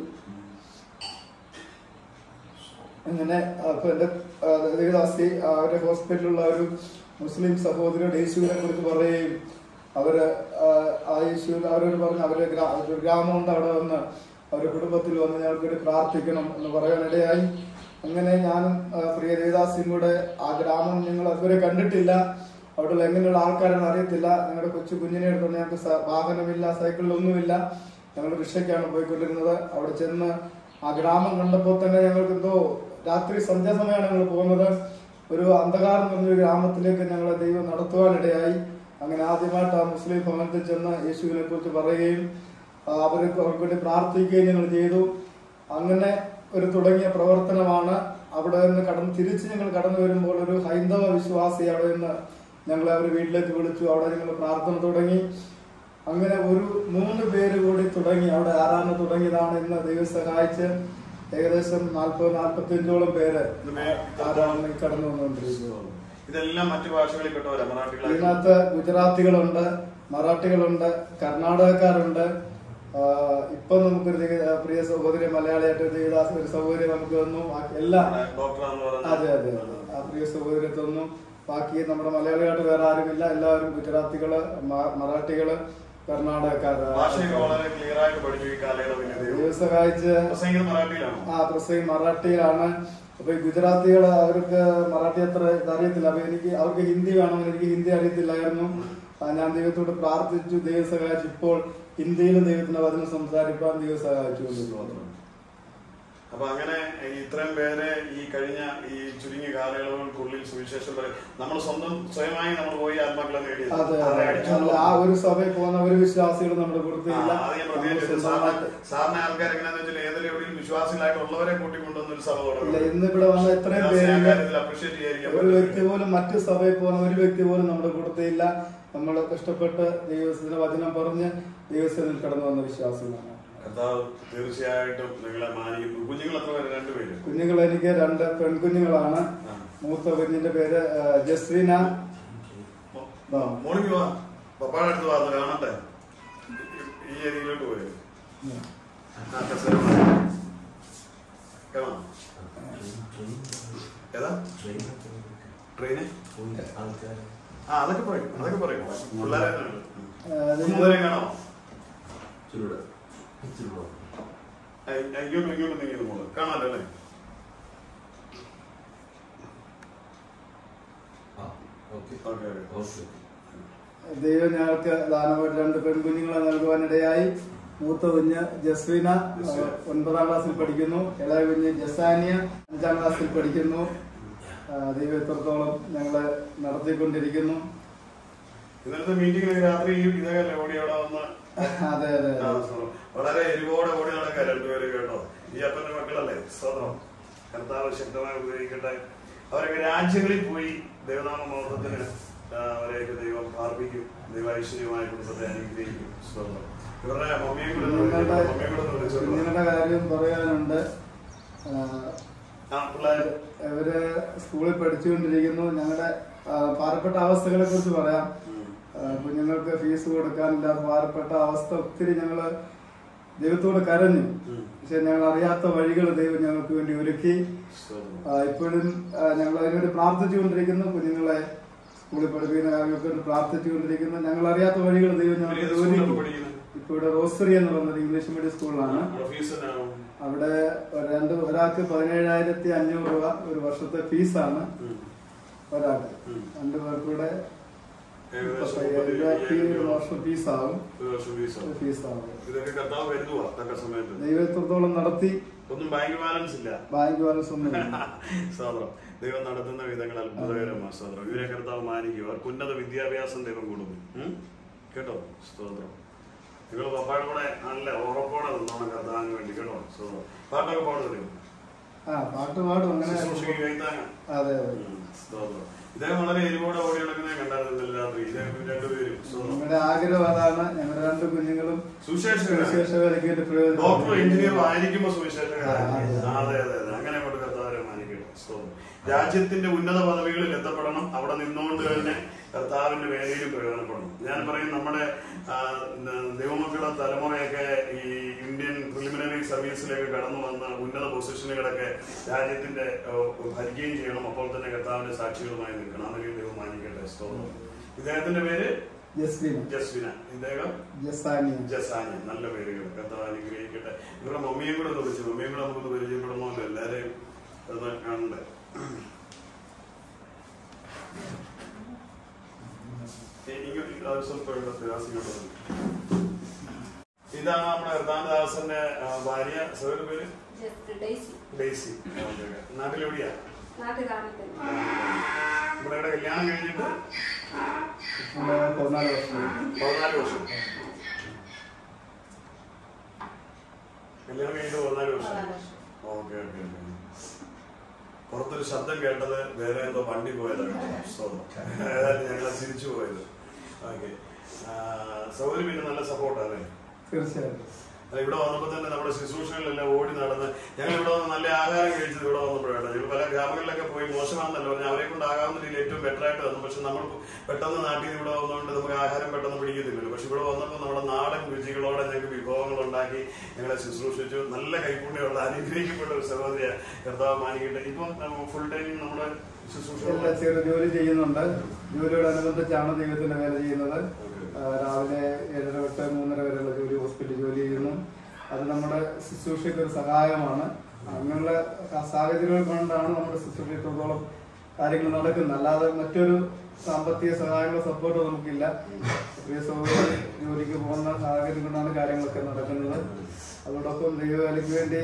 അങ്ങനെ അപ്പൊ എന്റെ ആ, ദേവദാസി അവരുടെ ഹോസ്പിറ്റലിലുള്ള ഒരു മുസ്ലിം സഹോദരിയുടെ യേശുവിനെ കുറിച്ച് പറയുകയും അവര് ആ, ആ യേശു അവരോട് പറഞ്ഞു അവര് ഗ്രാ- ഒരു ഗ്രാമമുണ്ട് അവിടെ വന്ന് അവരുടെ കുടുംബത്തിൽ വന്ന് ഞങ്ങൾക്ക് വേണ്ടി പ്രാർത്ഥിക്കണം എന്ന് പറയാനിടയായി അങ്ങനെ ഞാനും ആ, പ്രിയ ദേവദാസിയും കൂടെ ആ ഗ്രാമം ഞങ്ങൾ അതുവരെ കണ്ടിട്ടില്ല അവിടെയുള്ള എങ്ങനെയുള്ള ആൾക്കാരെന്ന് അറിയത്തില്ല ഞങ്ങളുടെ കൊച്ചു കുഞ്ഞിനെ എടുത്തുകൊണ്ട് ഞങ്ങൾക്ക് സ- വാഹനമില്ല സൈക്കിളിലൊന്നുമില്ല ഞങ്ങൾ റിക്ഷയ്ക്കാണ് പോയിക്കൊണ്ടിരുന്നത് അവിടെ ചെന്ന് ആ ഗ്രാമം കണ്ടപ്പോൾ തന്നെ ഞങ്ങൾക്ക് എന്തോ രാത്രി സന്ധ്യാസമയമാണ് ഞങ്ങൾ പോകുന്നത് ഒരു അന്ധകാരം നിറഞ്ഞൊരു ഗ്രാമത്തിലേക്ക് ഞങ്ങളെ ദൈവം നടത്തുവാനിടയായി അങ്ങനെ ആദ്യമായിട്ട് ആ മുസ്ലിം ഭവനത്തിൽ ചെന്ന് യേശുവിനെ കുറിച്ച് പറയുകയും ആ, അവർക്ക് അവർക്ക് വേണ്ടി പ്രാർത്ഥിക്കുകയും ഞങ്ങൾ ചെയ്തു അങ്ങനെ ഒരു തുടങ്ങിയ പ്രവർത്തനമാണ് അവിടെ നിന്ന് കടന്ന് തിരിച്ച് ഞങ്ങൾ കടന്നു വരുമ്പോൾ ഒരു ഹൈന്ദവ വിശ്വാസി അവിടെ നിന്ന് ഞങ്ങൾ അവർ വീട്ടിലേക്ക് വിളിച്ചു അവിടെ ഞങ്ങൾ പ്രാർത്ഥന തുടങ്ങി അങ്ങനെ ഒരു മൂന്ന് പേര് കൂടി തുടങ്ങി അവിടെ ആരാധന തുടങ്ങിയതാണ് ഇന്ന് ദൈവം സഹായിച്ച് ഏകദേശം നാൽപ്പത് നാൽപ്പത്തി അഞ്ചോളം പേര് ആരാധനയിൽ കടന്നു വന്നുകൊണ്ടിരിക്കുന്നു ഇതെല്ലാം മറ്റു ഭാഷകളിൽ പെട്ടവരാ മറാഠികളായി ഇതിനകത്ത് ഗുജറാത്തികളുണ്ട് മറാഠികളുണ്ട് കർണാടകക്കാരുണ്ട് ആഹ് ഇപ്പൊ നമുക്കൊരു ദേവ- പ്രിയ സഹോദരി മലയാളിയായിട്ട് ദേവദാസ് ഒരു സഹോദരി നമുക്ക് തന്നു ബാക്കി എല്ലാം ഡോക്ടറാന്ന് അതെ അതെ അതെ. ആ പ്രിയ സഹോദരി തന്നു ബാക്കി നമ്മുടെ മലയാളിയായിട്ട് വേറെ ആരുമില്ല എല്ലാവരും ഗുജറാത്തികള് മ- മറാഠികള് കർണാടകക്കാര് ഭാഷയൊക്കെ വളരെ ക്ലിയർ ആയിട്ട് പഠിച്ചു ഈ കാലയളവിൽ ദൈവം സഹായിച്ച് പ്രസംഗിക്കുന്നത് മറാഠിയിലാണോ ആ പ്രസംഗം മറാഠിയിലാണ് അപ്പൊ ഈ ഗുജറാത്തികൾ അവർക്ക് മറാഠി അത്ര ഇതറിയത്തില്ല അപ്പൊ എനിക്ക് അവർക്ക് ഹിന്ദി വേണം എനിക്ക് ഹിന്ദി അറിയത്തില്ലായിരുന്നു ആ, ഞാൻ ദൈവത്തോട് പ്രാർത്ഥിച്ചു ദൈവം സഹായിച്ചു ഇപ്പോൾ ഹിന്ദിയിൽ ദൈവത്തിന്റെ വചനം സംസാരിക്കാൻ ദൈവം സഹായിച്ചു അപ്പൊ അങ്ങനെ ഈ ഇത്രയും പേരെ ഈ കഴിഞ്ഞ ഈ ചുരുങ്ങിയ കാലയളവുകൾക്കുള്ളിൽ സുവിശേഷം വരെ നമ്മൾ സ്വന്തം സ്വയമായി നമ്മൾ പോയി ആത്മാക്കളെ നേടി അതെ അതെ അല്ല, ആ ഒരു സഭയിൽ പോകുന്ന ഒരു വിശ്വാസികളും നമ്മുടെ കൊടുത്തില്ല അത് ഞാൻ പ്രത്യേകിച്ച് സാറിന് സാറിന് ആൾക്കാർ എങ്ങനെയാന്ന് വെച്ചാൽ ഏതൊരു എവിടെയും വിശ്വാസികളായിട്ടുള്ളവരെ കൂട്ടിക്കൊണ്ടുവന്ന ഒരു സഭ ഇല്ല തുടങ്ങി ഇന്ന് ഇവിടെ വന്ന എത്രയും പേര് അപ്രീഷിയേറ്റ് ചെയ്യാൻ ഒരു വ്യക്തി പോലും മറ്റു സഭയിൽ പോകുന്ന ഒരു വ്യക്തി പോലും നമ്മുടെ കൂട്ടത്തില്ല നമ്മൾ കഷ്ടപ്പെട്ട് ദൈവത്തിന്റെ വചനം പറഞ്ഞ് ദൈവത്തിൽ കടന്നു വന്ന വിശ്വാസികളാണ് കർത്താവ് തീർച്ചയായിട്ടും നിങ്ങളെ മാനിക്കും കുഞ്ഞുങ്ങൾ എത്ര പേര് രണ്ടുപേര് കുഞ്ഞുങ്ങൾ എനിക്ക് രണ്ട് പെൺകുഞ്ഞുങ്ങളാണ് ആ. മൂത്ത കുഞ്ഞിന്റെ പേര് ആ, ജസ്രീന ആ. മോർണിംഗ് വാ പപ്പാടെ അടുത്ത് വാ ഒന്ന് കാണട്ടെ ഈ- ഈ ഏരിയയിലോട്ട് പോയി ആ കസേര മാറി. കാണാം ഏതാ ട്രെയിന് ആ അതൊക്കെ പറയും അതൊക്കെ പറയും പിള്ളേരെ ആ, അതിന് മൂന്നുപേരെ കാണാമോ ഏയ്, ഇങ്ങോട്ട് ഇങ്ങോട്ട് നീങ്ങിയത് മോള് കാണാമല്ലോ അല്ലേ ഓക്കെ ഓക്കെ ദൈവം ഞങ്ങൾക്ക് ദാനമായിട്ട് രണ്ട് പെൺകുഞ്ഞുങ്ങളെ നൽകുവാനിടയായി മൂത്ത കുഞ്ഞ് ജസ്വീന ആ, ജസ്വീന. ഒൻപതാം ക്ലാസ്സിൽ പഠിക്കുന്നു ഇളയ കുഞ്ഞ് ജസാനിയ അഞ്ചാം ക്ലാസ്സിൽ പഠിക്കുന്നു ആ, ദൈവം എത്രത്തോളം ഞങ്ങളെ നടത്തിക്കൊണ്ടിരിക്കുന്നു ഇന്നലത്തെ മീറ്റിംഗിൽ രാത്രി ഈ ഇതേക്കല്ലേ ഓടി അവിടെ വന്ന് അതെ അതെ ആ, അതെ സ്വതം. വളരെ എരിവോടെ ഓടി നടക്കാൻ രണ്ടുപേരും കേട്ടോ ഈ അപ്പന്റെ മക്കളല്ലേ സ്വതം കർത്താവ് ശക്തമായി ഉപയോഗിക്കട്ടെ അവരൊക്കെ രാജ്യങ്ങളിൽ പോയി ദൈവനാമ മഹത്വത്തിന് ആ, അവരെയൊക്കെ ദൈവം പാർപ്പിക്കും ദൈവ ഐശ്വര്യമായ കുടുംബത്തെ അനുഗ്രഹിക്കും സ്വതം ഇവരുടെ മമ്മിയെ കൂടെ ഒന്ന് വിളിച്ചോ. കുഞ്ഞുങ്ങളുടെ മമ്മിയെ കൂടെ ഒന്ന് വിളിച്ചോ. കുഞ്ഞുങ്ങളുടെ കാര്യം പറയാനുണ്ട് ആ, ആ പിള്ളേര് ഇവര് സ്കൂളിൽ പഠിച്ചുകൊണ്ടിരിക്കുന്നു ഞങ്ങളുടെ ആ, പാവപ്പെട്ട അവസ്ഥകളെ കുറിച്ച് പറയാം ഉം. ആ, കുഞ്ഞുങ്ങൾക്ക് ഫീസ് കൊടുക്കാനില്ലാത്ത പാവപ്പെട്ട അവസ്ഥ ഒത്തിരി ഞങ്ങള് ദൈവത്തോട് കരഞ്ഞു ഉം. പക്ഷെ ഞങ്ങൾ അറിയാത്ത വഴികൾ ദൈവം ഞങ്ങൾക്ക് വേണ്ടി ഒരുക്കി സ്വതം. ആ, ഇപ്പോഴും ആ, ഞങ്ങൾ അതിനുവേണ്ടി പ്രാർത്ഥിച്ചുകൊണ്ടിരിക്കുന്നു കുഞ്ഞുങ്ങളെ സ്കൂളിൽ പഠിപ്പിക്കുന്ന കാര്യങ്ങൾക്ക് വേണ്ടി പ്രാർത്ഥിച്ചുകൊണ്ടിരിക്കുന്നു ഞങ്ങൾ അറിയാത്ത വഴികൾ ദൈവം ഇവര് ഞങ്ങൾക്ക് ഏത് സ്കൂളിലാണ് ഒരുക്കി പഠിക്കുന്നത്? ഇപ്പൊ ഇവിടെ റോസറി എന്ന് പറയുന്നത് ഇംഗ്ലീഷ് മീഡിയം സ്കൂളിലാണ് അവിടെ ഫീസ് എന്നാവും? അവിടെ രണ്ട് ഒരാൾക്ക് പതിനേഴായിരത്തി അഞ്ഞൂറ് രൂപ ഒരു വർഷത്തെ ഫീസാണ് ഉം. ഒരാൾക്ക് ഉം. രണ്ടു പേർക്കൂടെ ഏകദേശം മുപ്പത്തയ്യായിരത്തി ഒരു വർഷം ഫീസാവും ഒരു വർഷം ഫീസാവും. ഫീസാവും ഇതൊക്കെ കർത്താവ് വരുന്നുവാ തക്ക സമയത്ത് ദൈവത്തോളം നടത്തി ഒന്നും ബാങ്ക് ബാലൻസ് ഇല്ല ബാങ്ക് ബാലൻസ് ഒന്നും സ്തോത്രം ദൈവം നടത്തുന്ന വിധങ്ങൾ അത്ഭുതകരമാണ് സ്തോത്രം ഇവരെ കർത്താവ് മാനിക്കും അവർക്ക് ഉന്നത വിദ്യാഭ്യാസം ദൈവം കൊടുക്കും ഉം? കേട്ടോ സ്തോത്രം നിങ്ങൾ പപ്പായുടെ കൂടെ നല്ല ഉറപ്പോടെ നിന്നോണം കർത്താവിന് വേണ്ടി കേട്ടോ സ്തോത്രം പാട്ടൊക്കെ പാടുതരും ആ പാട്ട് പാടും അങ്ങനെ ശുശ്രൂഷയ്ക്ക് കൈത്താങ്ങ അതെ അതെ ഉം, സ്തോത്രം ഇദ്ദേഹം വളരെ എരിവോടെ ഓടി നടക്കുന്നത് കണ്ടായിരുന്നു ഇന്നലെ രാത്രി ഇദ്ദേഹം രണ്ടുപേരും സ്തോത്രം ഞങ്ങളുടെ ആഗ്രഹം അതാണ് ഞങ്ങളുടെ രണ്ട് കുഞ്ഞുങ്ങളും സുശേഷകരാണ് സുവിശേഷകർക്ക് വേണ്ടി ഡോക്ടറും എഞ്ചിനീയറും പ്രയോജനം ആയിരിക്കുമ്പോ സുവിശേഷകരാണ് ആ, അതെ അതെ അതെ അങ്ങനെ കൊണ്ട് കർത്താവരെ മാനിക്കണം സ്തോത്രം രാജ്യത്തിന്റെ ഉന്നത പദവികളിൽ എത്തപ്പെടണം അവിടെ നിന്നുകൊണ്ട് തന്നെ കർത്താവിന്റെ വേലയിലും പ്രയോജനപ്പെടണം ഞാൻ പറയും നമ്മുടെ ആ, ന- ദൈവമക്കളുടെ തലമുറയൊക്കെ ഈ ഇന്ത്യൻ പ്രിലിമിനറി സർവീസിലേക്ക് കടന്നു വന്ന ഉന്നത പൊസിഷനുകളൊക്കെ രാജ്യത്തിന്റെ ഓ, ഭരിക്കുകയും ചെയ്യണം അപ്പോൾ തന്നെ കർത്താവിന്റെ സാക്ഷികളുമായി നിൽക്കണം അതെങ്കിലും ദൈവം മാനിക്കട്ടെ സ്തോത്രം ഇദ്ദേഹത്തിന്റെ പേര് ജസ്വിൻ ജസ്വിന ഇദ്ദേഹം ജസാനിയ ജസാനി നല്ല പേരുകൾ കർത്താവ് അനുഗ്രഹിക്കട്ടെ ഇവരുടെ മമ്മിയും കൂടെ ഒന്ന് വിളിച്ചു മമ്മിയും കൂടെ നമുക്കൊന്ന് പരിചയപ്പെടണമല്ലോ എല്ലാരെയും ഒന്ന് കാണണ്ടേ എനിക്ക് അത് സ്വല്പം ഇവിടെ പ്രയാസങ്ങളുണ്ട് ഇതാണ് നമ്മുടെ ഹർദാനദാസന്റെ ആ, ഭാര്യ സഹോദര പേര് ജസ്റ്റ് ഡേയ്സി ഡേസി നാട്ടിലെവിടെയാ നാട്ടിൽ കാണിക്കുന്നു ഇവിടെ ഇവിടെ കല്യാണം കഴിഞ്ഞിട്ട് നമ്മള് പതിനാല് വർഷം പതിനാല് വർഷം കല്യാണം കഴിഞ്ഞിട്ട് പതിനാല് വർഷം പതിനാല് വർഷം. ഓക്കെ ഓക്കെ ഓക്കെ പുറത്തൊരു ശബ്ദം കേട്ടത് വേറെ എന്തോ വണ്ടി പോയതാണ് സ്തോത്രം. ഏതായാലും ഞങ്ങൾ തിരിച്ചു പോയത് ഓക്കെ സൗകര്യം പിന്നെ നല്ല സപ്പോർട്ടല്ലേ തീർച്ചയായിട്ടും അല്ല ഇവിടെ വന്നപ്പോൾ തന്നെ നമ്മുടെ ശുശ്രൂഷകളിലെല്ലാം ഓടി നടന്ന് ഞങ്ങൾ ഇവിടെ വന്ന് നല്ല ആഹാരം കഴിച്ചത് ഇവിടെ വന്നപ്പോഴാണ് ഞങ്ങൾ പല ഗ്രാമങ്ങളിലൊക്കെ പോയി മോശമാണെന്നല്ല പറഞ്ഞു അവരെ കൊണ്ട് ആകാവുന്ന രീതിയിൽ ഏറ്റവും ബെറ്റർ ആയിട്ട് വന്നു പക്ഷെ നമ്മൾ പെട്ടെന്ന് നാട്ടിൽ നിന്ന് ഇവിടെ വന്നുകൊണ്ട് നമുക്ക് ആഹാരം പെട്ടെന്ന് പിടിക്കത്തില്ലല്ലോ പക്ഷെ ഇവിടെ വന്നപ്പോൾ നമ്മുടെ നാടൻ രുചികളോടെ ഞങ്ങൾക്ക് വിഭവങ്ങൾ ഉണ്ടാക്കി ഞങ്ങളെ ശുശ്രൂഷിച്ചു നല്ല കൈപ്പുണ്യമുള്ള അനുഗ്രഹിക്കപ്പെട്ട ഒരു സഹോദരിയ കർത്താവ് മാനിക്കട്ടെ ഇപ്പം ഫുൾ ടൈം നമ്മുടെ ശുശ്രൂഷ എല്ലാ ചെറു ജോലി ചെയ്യുന്നുണ്ട് ജോലിയോടനുബന്ധിച്ചാണ് ദൈവത്തിന്റെ വേല ചെയ്യുന്നത് ആ, രാവിലെ ഏഴര തൊട്ട് മൂന്നര വരെയുള്ള ജോലി ഹോസ്പിറ്റലിൽ ജോലി ചെയ്യുന്നു അത് നമ്മുടെ ശുശ്രൂഷയ്ക്ക് ഒരു സഹായമാണ് അങ്ങനെയുള്ള സാഹചര്യങ്ങൾ കൊണ്ടാണ് നമ്മുടെ ശുശ്രൂഷ ഇത്രത്തോളം കാര്യങ്ങൾ നടക്കുന്നത് അല്ലാതെ മറ്റൊരു സാമ്പത്തിക സഹായങ്ങളോ സപ്പോർട്ടോ നമുക്കില്ല പ്രിയ സഹോദരി ജോലിക്ക് പോകുന്ന സാഹചര്യം കൊണ്ടാണ് കാര്യങ്ങളൊക്കെ നടക്കുന്നത് അതോടൊപ്പം ദൈവവേലയ്ക്ക് വേണ്ടി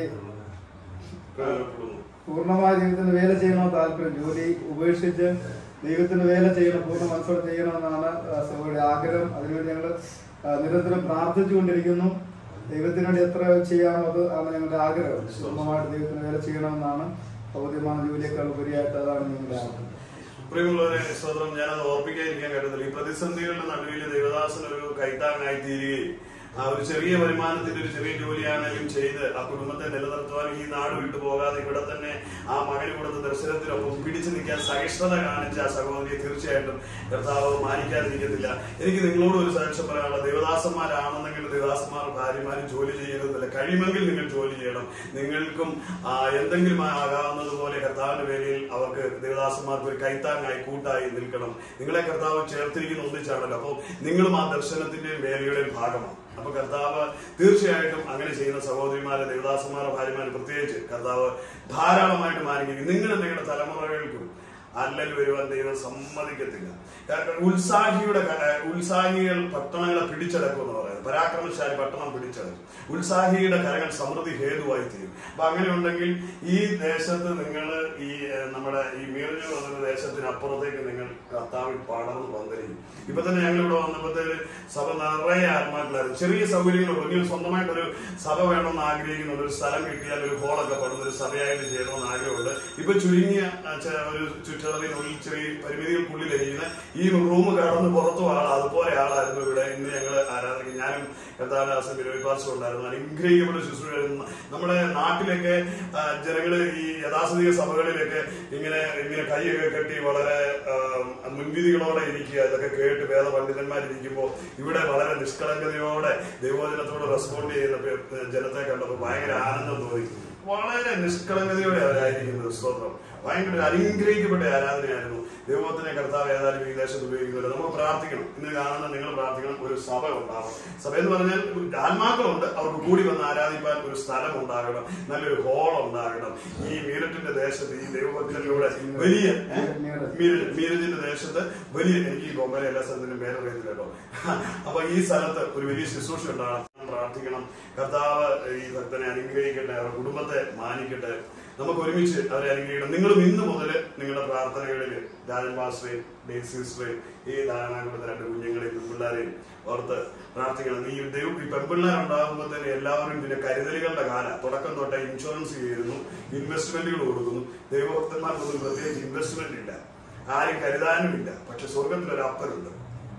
പ്രയോജനപ്പെടുന്നു പൂർണ്ണമായ ദൈവത്തിന് വേല ചെയ്യണമെന്ന് താല്പര്യം ജോലി ഉപേക്ഷിച്ച് ദൈവത്തിന് വേല ചെയ്യണം പൂർണ്ണ മനസ്സോടെ ചെയ്യണമെന്നാണ് ആ, സഹോദരിയുടെ ആഗ്രഹം അതിനുവേണ്ടി ഞങ്ങൾ നിരന്തരം പ്രാർത്ഥിച്ചുകൊണ്ടിരിക്കുന്നു ദൈവത്തിന് വേണ്ടി എത്ര ചെയ്യാമോ അത് ആണ് ഞങ്ങളുടെ ആഗ്രഹം പൂർണ്ണമായിട്ട് ദൈവത്തിന് വേല ചെയ്യണമെന്നാണ് ഭൗതികമായ ജോലിയേക്കാൾ ഉപരിയായിട്ട് അതാണ് ഞങ്ങളുടെ ആഗ്രഹം പ്രിയമുള്ളവരെ സ്വതന്ത്രം ഞാനത് ഓർപ്പിക്കാതിരിക്കാൻ കഴിയുന്നില്ല ഈ പ്രതിസന്ധികളുടെ നടുവിൽ ദേവദാസൻ ഒരു കൈത്താങ്ങായി തീരുകയും ആ ഒരു ചെറിയ വരുമാനത്തിന്റെ ഒരു ചെറിയ ജോലിയാണെങ്കിലും ചെയ്ത് ആ കുടുംബത്തെ നിലനിർത്തുവാൻ ഈ നാട് വിട്ടു പോകാതെ ഇവിടെ തന്നെ ആ മകന് കൊടുത്ത ദർശനത്തിനൊപ്പം പിടിച്ചു നിൽക്കാൻ സഹിഷ്ണുത കാണിച്ച ആ സഹോദരിയെ തീർച്ചയായിട്ടും കർത്താവ് മാനിക്കാതിരിക്കത്തില്ല എനിക്ക് നിങ്ങളോട് ഒരു സാക്ഷ്യം പറയാനുള്ള ദേവദാസന്മാരാണെന്നെങ്കിൽ ദേവദാസന്മാർ ഭാര്യമാരും ജോലി ചെയ്യരുന്നില്ല കഴിയുമെങ്കിൽ നിങ്ങൾ ജോലി ചെയ്യണം നിങ്ങൾക്കും ആ, എന്തെങ്കിലും ആകാവുന്നതുപോലെ കർത്താവിന്റെ പേരിൽ അവർക്ക് ദേവദാസന്മാർക്ക് ഒരു കൈത്താങ്ങായി കൂട്ടായി നിൽക്കണം നിങ്ങളെ കർത്താവ് ചേർത്തിരിക്കുന്ന ഒന്നിച്ചാണല്ലോ അപ്പോൾ നിങ്ങളും ആ ദർശനത്തിന്റെയും വേലയുടെയും ഭാഗമാണ് അപ്പൊ കർത്താവ് തീർച്ചയായിട്ടും അങ്ങനെ ചെയ്യുന്ന സഹോദരിമാരെ ദേവദാസന്മാരെ ഭാര്യമാരെ പ്രത്യേകിച്ച് കർത്താവ് ധാരാളമായിട്ട് മാനിക്കും നിങ്ങളുടെ നിങ്ങളുടെ തലമുറകൾക്കും അല്ലൽ വരുവാൻ ദൈവം സമ്മതിക്കത്തില്ല കാരണം ഉത്സാഹിയുടെ ക- ഉത്സാഹികൾ പട്ടണങ്ങളെ പിടിച്ചടക്കും എന്ന് പറയുന്നത് പരാക്രമശാലി പട്ടണം പിടിച്ചടക്കും ഉത്സാഹിയുടെ കരകൾ സമൃദ്ധി ഹേതുവായി തീരും അപ്പൊ അങ്ങനെ ഉണ്ടെങ്കിൽ ഈ ദേശത്ത് നിങ്ങൾ ഈ ഏഹ്, നമ്മുടെ ഈ മീറജ് പറഞ്ഞ ദേശത്തിനപ്പുറത്തേക്ക് നിങ്ങൾ കർത്താവിൽ പടർന്ന് പന്തലിക്കും ഇപ്പൊ തന്നെ ഞങ്ങൾ ഇവിടെ വന്നപ്പോഴത്തേക്ക് സഭ നിറയെ ആത്മാക്കളായിരുന്നു ചെറിയ സൗകര്യങ്ങളുള്ളൂ ഇനി സ്വന്തമായിട്ട് ഒരു സഭ വേണമെന്ന് ആഗ്രഹിക്കുന്നുണ്ട് ഒരു സ്ഥലം കിട്ടിയാൽ ഒരു ഹോളൊക്കെ പടുന്ന ഒരു സഭയായിട്ട് ചെയ്യണമെന്ന് ആഗ്രഹമുണ്ട് ഇപ്പൊ ചുരുങ്ങിയ ആ, ചെ- ഒരു ചുറ്റളവിനുള്ളിൽ ചെറിയ പരിമിതികൾക്കുള്ളിൽ ചെയ്യുന്ന ഈ റൂം കടന്ന് പുറത്തു ആൾ അതുപോലെ ആളായിരുന്നു ഇവിടെ ഇന്ന് ഞങ്ങൾ ആരാധന ഞാനും കർത്താദാസൻ വിരോധിപ്പാർശ്വം ഉണ്ടായിരുന്നു അനുഗ്രഹിക്കപ്പെട്ട ശുശ്രൂഷ നമ്മുടെ നാട്ടിലൊക്കെ ആ, ജനങ്ങള് ഈ യഥാസ്ഥിതിക സഭകളിലൊക്കെ ഇങ്ങനെ ഇങ്ങനെ കൈയൊക്കെ കെട്ടി വളരെ ആ, മുൻവിധികളോടെ ഇരിക്കുക ഇതൊക്കെ കേട്ട് വേദ പണ്ഡിതന്മാരിയ്ക്കുമ്പോൾ ഇവിടെ വളരെ നിഷ്കളങ്കതയോടെ ദൈവവചനത്തോട് റെസ്പോണ്ട് ചെയ്യുന്ന പേ- ജനത്തെ കണ്ടപ്പോൾ ഭയങ്കര ആനന്ദം തോന്നി വളരെ നിഷ്കളങ്കതയോടെ അവരായിരിക്കുന്നത് സ്തോത്രം ഭയങ്കര ഒരു അനുഗ്രഹിക്കപ്പെട്ട ആരാധനയായിരുന്നു ദൈവത്തിനെ കർത്താവ് ഏതായാലും ഈ ദേശത്ത് ഉപയോഗിക്കുന്നില്ല നമുക്ക് പ്രാർത്ഥിക്കണം ഇന്ന് കാണുന്ന നിങ്ങൾ പ്രാർത്ഥിക്കണം ഒരു സഭ ഉണ്ടാവണം സഭ എന്ന് പറഞ്ഞാൽ ആത്മാക്കളുണ്ട് അവർക്ക് കൂടി വന്ന് ആരാധിപ്പാൻ ഒരു സ്ഥലം ഉണ്ടാകണം നല്ലൊരു ഹോൾ ഉണ്ടാകണം ഈ മീരറ്റിന്റെ ദേശത്ത് ഈ ദൈവഭക്തരിലൂടെ വലിയ ഏ? മീരജ് മീരജിന്റെ ദേശത്ത് വലിയ എനിക്ക് ഈ ബൊമ്മയിലെ എല്ലാ സ്ഥലത്തിനും പേരറിയത്തില്ല കേട്ടോ അപ്പൊ ഈ സ്ഥലത്ത് ഒരു വലിയ ശുശ്രൂഷ ഉണ്ടാകണം പ്രാർത്ഥിക്കണം കർത്താവ് ഈ ഭക്തനെ അനുഗ്രഹിക്കട്ടെ അവരുടെ കുടുംബത്തെ മാനിക്കട്ടെ നമുക്ക് ഒരുമിച്ച് അവരെ അനുഗ്രഹിക്കണം നിങ്ങളും ഇന്ന് മുതൽ നിങ്ങളുടെ പ്രാർത്ഥനകളിൽ രാജൻ പാസ്റ്ററേയും ഡേവ് സിസ്റ്ററേയും ഈ ധാരണ രണ്ട് കുഞ്ഞുങ്ങളെയും പെൺപിള്ളാരെയും ഓർത്ത് പ്രാർത്ഥിക്കണം നീ ദൈവം ഈ പെൺപിള്ളേരുണ്ടാകുമ്പോൾ തന്നെ എല്ലാവരും പിന്നെ കരുതലുകളുടെ കാല തുടക്കം തൊട്ടേ ഇൻഷുറൻസ് ചെയ്യുന്നു ഇൻവെസ്റ്റ്മെന്റുകൾ കൊടുക്കുന്നു ദൈവഭക്തന്മാർക്കൊന്നും പ്രത്യേകിച്ച് ഇൻവെസ്റ്റ്മെന്റ് ഇല്ല ആരും കരുതാനുമില്ല പക്ഷെ സ്വർഗത്തിൽ ഒരു അപ്പനുണ്ട്